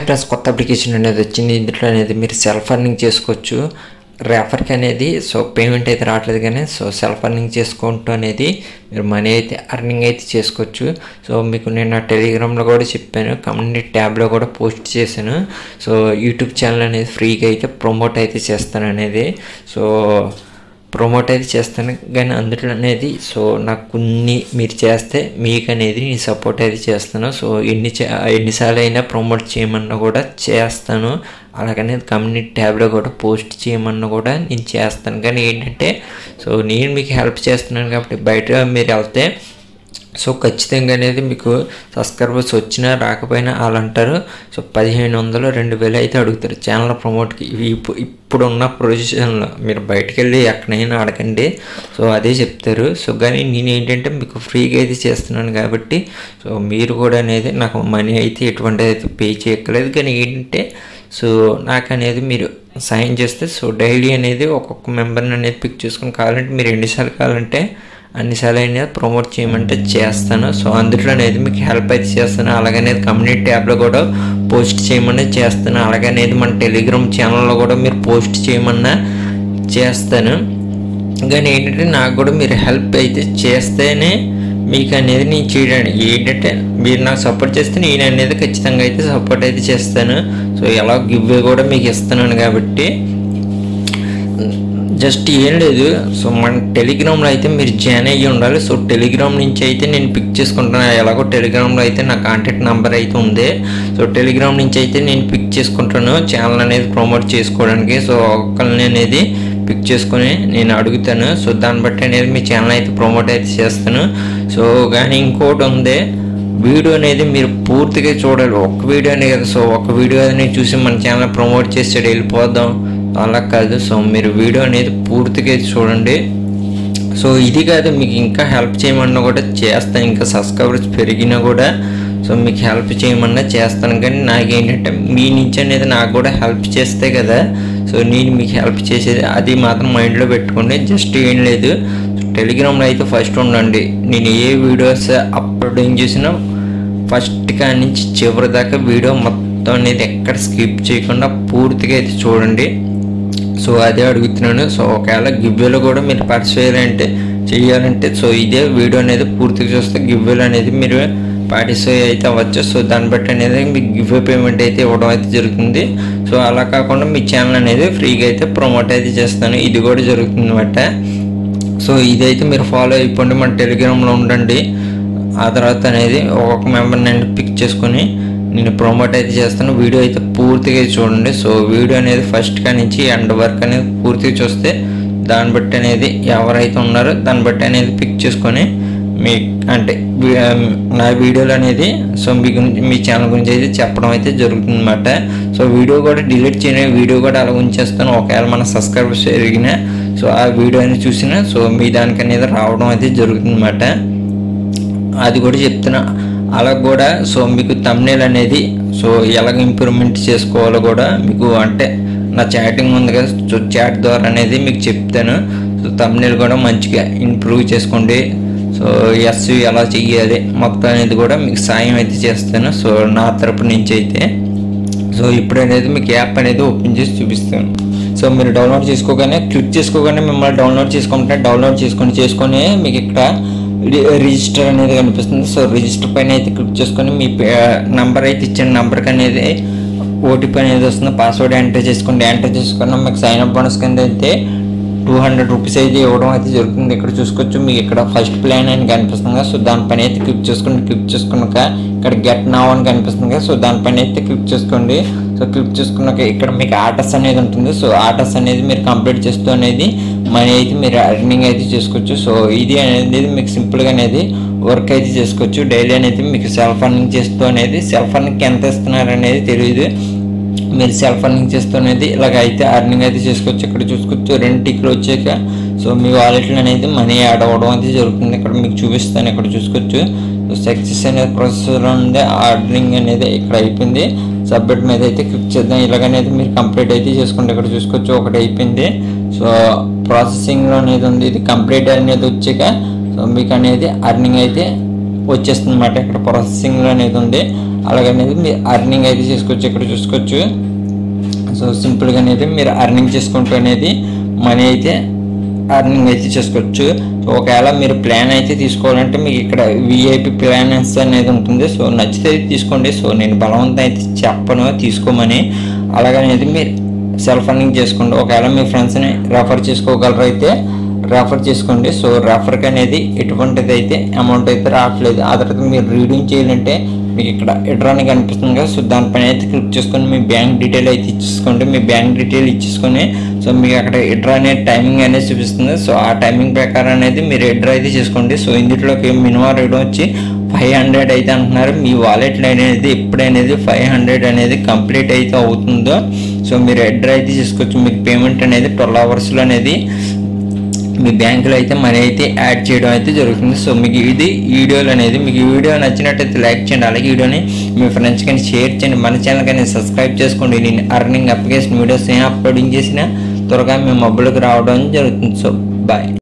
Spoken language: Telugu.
ఫ్రెండ్స్ కొత్త అప్లికేషన్ అనేది వచ్చింది ఇందులో అనేది మీరు సెల్ఫ్ అర్నింగ్ చేసుకోవచ్చు రెఫర్కి అనేది సో పేమెంట్ అయితే రావట్లేదు కానీ సో సెల్ఫ్ అర్నింగ్ చేసుకుంటూ అనేది మీరు మనీ అయితే అర్నింగ్ అయితే చేసుకోవచ్చు సో మీకు నేను నా టెలిగ్రామ్లో కూడా చెప్పాను కమ్యూనిటీ ట్యాబ్లో కూడా పోస్ట్ చేశాను సో యూట్యూబ్ ఛానల్ అనేది ఫ్రీగా అయితే ప్రమోట్ అయితే చేస్తాను అనేది సో ప్రమోట్ అయితే చేస్తాను కానీ అందులో అనేది సో నాకు కొన్ని మీరు చేస్తే మీకు అనేది నేను సపోర్ట్ అయితే చేస్తాను సో ఎన్ని చే- ఎన్నిసార్లు అయినా ప్రమోట్ చేయమన్నా కూడా చేస్తాను అలాగనే కమ్యూనిటీ ట్యాబ్లో కూడా పోస్ట్ చేయమన్నా కూడా నేను చేస్తాను కానీ ఏంటంటే సో నేను మీకు హెల్ప్ చేస్తున్నాను కాబట్టి బయట మీరు వెళ్తే సో ఖచ్చితంగా అనేది మీకు సబ్స్క్రైబర్స్ వచ్చినా రాకపోయినా వాళ్ళు అంటారు సో పదిహేను వందలు రెండు వేలు అయితే అడుగుతారు ఛానల్ ప్రమోట్కి ఇవి ఇప్పు ఇప్పుడున్న పొజిషన్లో మీరు బయటకు వెళ్ళి ఎక్కడైనా అడగండి సో అదే చెప్తారు సో కానీ నేను ఏంటంటే మీకు ఫ్రీగా అయితే చేస్తున్నాను కాబట్టి సో మీరు కూడా అనేది నాకు మనీ అయితే ఎటువంటి అయితే పే చేయక్కలేదు కానీ ఏంటంటే సో నాకు అనేది మీరు సైన్ చేస్తే సో డైలీ అనేది ఒక్కొక్క మెంబర్ని అనేది పిక్ చేసుకుని కావాలంటే మీరు ఎన్నిసార్లు కావాలంటే అన్నిసార్లు అయినా ప్రమోట్ చేయమంటే చేస్తాను సో అందులో అనేది మీకు హెల్ప్ అయితే చేస్తాను అలాగనే కమ్యూనిటీ ట్యాబ్లో కూడా పోస్ట్ చేయమని చేస్తాను అలాగనేది మన టెలిగ్రామ్ ఛానల్లో కూడా మీరు పోస్ట్ చేయమన్నా చేస్తాను కానీ ఏంటంటే నాకు కూడా మీరు హెల్ప్ అయితే చేస్తేనే మీకు అనేది నేను చేయడానికి ఏంటంటే మీరు నాకు సపోర్ట్ చేస్తే నేను అనేది ఖచ్చితంగా అయితే సపోర్ట్ అయితే చేస్తాను సో ఎలా గివ్ కూడా మీకు ఇస్తున్నాను కాబట్టి జస్ట్ ఏం లేదు సో మన టెలిగ్రామ్లో అయితే మీరు జాయిన్ అయ్యి ఉండాలి సో టెలిగ్రామ్ నుంచి అయితే నేను పిక్ చేసుకుంటాను ఎలాగో టెలిగ్రామ్లో అయితే నా కాంటాక్ట్ నెంబర్ అయితే ఉంది సో టెలిగ్రామ్ నుంచి అయితే నేను పిక్ చేసుకుంటాను ఛానల్ అనేది ప్రమోట్ చేసుకోవడానికి సో ఒక్కరిని అనేది పిక్ చేసుకొని నేను అడుగుతాను సో దాన్ని బట్టి అనేది మీ ఛానల్ అయితే ప్రమోట్ అయితే చేస్తాను సో కానీ ఇంకోటి ఉంది వీడియో అనేది మీరు పూర్తిగా చూడాలి ఒక్క వీడియోనే కదా సో ఒక వీడియో అనేది చూసి మన ఛానల్ ప్రమోట్ చేసాడు వెళ్ళిపోదాం అలా కాదు సో మీరు వీడియో అనేది పూర్తిగా చూడండి సో ఇది కాదు మీకు ఇంకా హెల్ప్ చేయమన్నా కూడా చేస్తాను ఇంకా సబ్స్క్రైబర్స్ పెరిగినా కూడా సో మీకు హెల్ప్ చేయమన్నా చేస్తాను కానీ నాకేంటంటే మీ నుంచి అనేది నాకు కూడా హెల్ప్ చేస్తే కదా సో నేను మీకు హెల్ప్ చేసేది అది మాత్రం మైండ్లో పెట్టుకోండి జస్ట్ ఏం లేదు టెలిగ్రామ్లో అయితే ఫస్ట్ ఉండండి నేను ఏ వీడియోస్ అప్లోడింగ్ చేసినా ఫస్ట్ కాడి నుంచి చివరి దాకా వీడియో మొత్తం అనేది ఎక్కడ స్కిప్ చేయకుండా పూర్తిగా అయితే చూడండి సో అదే అడుగుతున్నాను సో ఒకవేళ గివ్వేలో కూడా మీరు పార్టిసిపేట్ అంటే చేయాలంటే సో ఇదే వీడియో అనేది పూర్తిగా చూస్తే గివ్వేలు అనేది మీరు పార్టిసిపేట్ అయితే అవ్వచ్చు సో దాన్ని బట్టి అనేది మీకు గివ్వే పేమెంట్ అయితే ఇవ్వడం అయితే జరుగుతుంది సో అలా కాకుండా మీ ఛానల్ అనేది ఫ్రీగా అయితే ప్రమోట్ అయితే చేస్తాను ఇది కూడా జరుగుతుంది అనమాట సో ఇదైతే మీరు ఫాలో అయిపోండి మన టెలిగ్రామ్లో ఉండండి ఆ తర్వాత అనేది ఒక్కొక్క మెంబర్ నేను పిక్ చేసుకొని నేను ప్రమోట్ అయితే చేస్తాను వీడియో అయితే పూర్తిగా చూడండి సో వీడియో అనేది ఫస్ట్ కా నుంచి ఎండ్ వరకు అనేది పూర్తిగా చూస్తే దాన్ని బట్టి అనేది ఎవరైతే ఉన్నారో దాన్ని బట్టి అనేది పిక్ చేసుకొని మీ అంటే వీ- నా వీడియోలు అనేది సో మీ గురించి మీ ఛానల్ గురించి అయితే చెప్పడం అయితే జరుగుతుంది అనమాట సో వీడియో కూడా డిలీట్ చేయని వీడియో కూడా అలా ఉంచేస్తాను ఒకవేళ మన సబ్స్క్రైబర్స్ పెరిగినా సో ఆ వీడియో అనేది చూసినా సో మీ దానికి అనేది రావడం అయితే జరుగుతుంది అనమాట అది కూడా చెప్తున్నా అలా కూడా సో మీకు తమ్నేల్ అనేది సో ఎలాగ ఇంప్రూవ్మెంట్ చేసుకోవాలో కూడా మీకు అంటే నా చాటింగ్ ఉంది కదా సో చాట్ ద్వారా అనేది మీకు చెప్తాను సో తమ్నేల్ కూడా మంచిగా ఇంప్రూవ్ చేసుకోండి సో ఎస్ ఎలా చెయ్యాలి మొత్తం అనేది కూడా మీకు సాయం అయితే చేస్తాను సో నా తరపు నుంచి అయితే సో ఇప్పుడు అనేది మీకు యాప్ అనేది ఓపెన్ చేసి చూపిస్తాను సో మీరు డౌన్లోడ్ చేసుకోగానే క్లిక్ చేసుకోగానే మిమ్మల్ని డౌన్లోడ్ చేసుకుంటే డౌన్లోడ్ చేసుకొని చేసుకొని మీకు ఇక్కడ రి- రిజిస్టర్ అనేది కనిపిస్తుంది సో రిజిస్టర్ పైన అయితే క్లిక్ చేసుకొని మీ నంబర్ అయితే ఇచ్చిన నంబర్కి అనేది ఓటీపీ అనేది వస్తుంది పాస్వర్డ్ ఎంటర్ చేసుకోండి ఎంటర్ చేసుకున్న మీకు సైన్ అప్ బోనస్ కింద అయితే టూ హండ్రెడ్ రూపీస్ అయితే ఇవ్వడం అయితే జరుగుతుంది ఇక్కడ చూసుకోవచ్చు మీకు ఇక్కడ ఫస్ట్ ప్లాన్ అని కనిపిస్తుంది కదా సో దానిపైన అయితే క్లిక్ చేసుకోండి క్లిక్ చేసుకున్నాక ఇక్కడ గెట్ నావ్ అని కనిపిస్తుంది కదా సో దానిపైన అయితే క్లిక్ చేసుకోండి సో క్లిక్ చేసుకున్నాక ఇక్కడ మీకు ఆర్డర్స్ అనేది ఉంటుంది సో ఆర్డర్స్ అనేది మీరు కంప్లీట్ చేస్తూ అనేది మనీ అయితే మీరు అర్నింగ్ అయితే చేసుకోవచ్చు సో ఇది అనేది మీకు సింపుల్గా అనేది వర్క్ అయితే చేసుకోవచ్చు డైలీ అనేది మీకు సెల్ఫ్ అర్నింగ్ చేస్తూ అనేది సెల్ఫ్ అర్నింగ్ ఎంత ఇస్తున్నారు అనేది తెలియదు మీరు సెల్ఫ్ అర్నింగ్ చేస్తున్నది ఇలాగ అయితే అర్నింగ్ అయితే చేసుకోవచ్చు ఇక్కడ చూసుకోవచ్చు రెండు టిక్లు వచ్చాక సో మీ వాలెట్లో అనేది మనీ యాడ్ అవ్వడం అయితే జరుగుతుంది ఇక్కడ మీకు చూపిస్తాను ఇక్కడ చూసుకోవచ్చు సో సక్సెస్ అనేది ప్రాసెస్ ఉంది అర్నింగ్ అనేది ఇక్కడ అయిపోయింది సబ్మిట్ మీద అయితే క్లిక్ చేద్దాం ఇలాగనేది మీరు కంప్లీట్ అయితే చేసుకోండి ఇక్కడ చూసుకోవచ్చు ఒకటి అయిపోయింది సో ప్రాసెసింగ్లో అనేది ఉంది ఇది కంప్లీట్ అనేది వచ్చాక సో మీకు అనేది అర్నింగ్ అయితే వచ్చేస్తుంది అనమాట ఇక్కడ ప్రాసెసింగ్లో అనేది ఉంది అలాగనేది మీరు అర్నింగ్ అయితే చేసుకోవచ్చు ఇక్కడ చూసుకోవచ్చు సో సింపుల్గా అనేది మీరు అర్నింగ్ చేసుకుంటూ అనేది మనీ అయితే అర్నింగ్ అయితే చేసుకోవచ్చు సో ఒకవేళ మీరు ప్లాన్ అయితే తీసుకోవాలంటే మీకు ఇక్కడ విఐపి ప్లాన్స్ అనేది ఉంటుంది సో నచ్చితే తీసుకోండి సో నేను బలవంతం అయితే చెప్పను తీసుకోమని అలాగనేది మీరు సెల్ఫ్ అర్నింగ్ చేసుకోండి ఒకవేళ మీ ఫ్రెండ్స్ని రెఫర్ చేసుకోగలరు అయితే రెఫర్ చేసుకోండి సో రెఫర్కి అనేది ఎటువంటిది అయితే అమౌంట్ అయితే రావట్లేదు ఆ తర్వాత మీరు రీడింగ్ చేయాలంటే మీకు ఇక్కడ ఎడ్రాని కనిపిస్తుంది కదా సో దానిపైన అయితే క్లిక్ చేసుకొని మీ బ్యాంక్ డీటెయిల్ అయితే ఇచ్చేసుకోండి మీ బ్యాంక్ డీటెయిల్ ఇచ్చేసుకొని సో మీకు అక్కడ ఎడ్రా అనే టైమింగ్ అనేది చూపిస్తుంది సో ఆ టైమింగ్ ప్రకారం అనేది మీరు ఎడ్రా అయితే చేసుకోండి సో ఇందులోకి మినిమం రేట్ వచ్చి ఫైవ్ హండ్రెడ్ అయితే అంటున్నారు మీ వాలెట్లో అనేది ఎప్పుడనేది ఫైవ్ హండ్రెడ్ అనేది కంప్లీట్ అయితే అవుతుందో సో మీరు ఎడ్రా అయితే చేసుకోవచ్చు మీకు పేమెంట్ అనేది ట్వెల్వ్ అవర్స్లో అనేది మీ బ్యాంకులో అయితే మనీ అయితే యాడ్ చేయడం అయితే జరుగుతుంది సో మీకు ఇది వీడియోలు అనేది మీకు ఈ వీడియో నచ్చినట్టయితే లైక్ చేయండి అలాగే వీడియోని మీ ఫ్రెండ్స్ కానీ షేర్ చేయండి మన ఛానల్ కానీ సబ్స్క్రైబ్ చేసుకోండి నేను అర్నింగ్ అప్లికేషన్ వీడియోస్ ఏం అప్లోడింగ్ చేసినా త్వరగా మీ మొబైల్కి రావడం జరుగుతుంది సో బాయ్